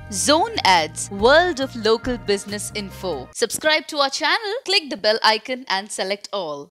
Zone Ads, World of Local Business Info. Subscribe to our channel, click the bell icon and select all.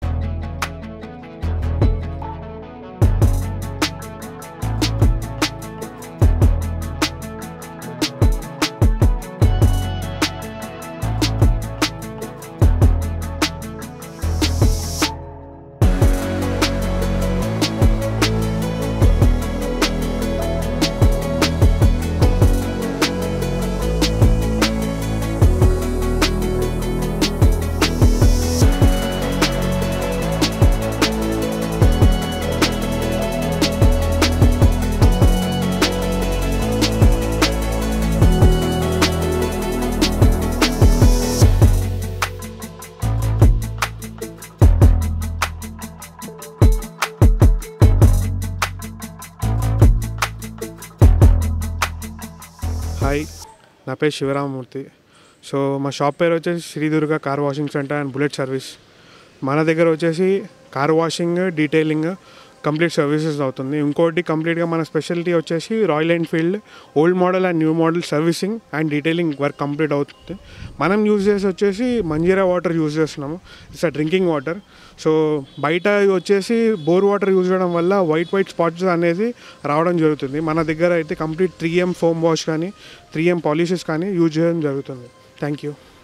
Hi నా పేరు Sivaramamurthy so మా shop పేరు వచ్చేసి Sri Durga car washing center and bullet service మన దగ్గర వచ్చేసి car washing detailing complete services అవుతుంది ఇంకోటి కంప్లీట్గా మన స్పెషాలిటీ వచ్చేసి Royal Enfield old model and new model servicing and detailing work complete అవుతుంది మనం యూజ్ చేసి వచ్చేసి మంజీరా వాటర్ యూజ్ చేస్తున్నాము it's a drinking water so బయట వచ్చేసి బోర్ వాటర్ యూజ్ చేయడం వల్ల వైట్ వైట్ స్పాట్స్ అనేది రావడం జరుగుతుంది మన దగ్గర అయితే complete three M foam wash కానీ త్రీ ఎం పాలిషెస్ కానీ యూజ్ చేయడం జరుగుతుంది థ్యాంక్ యూ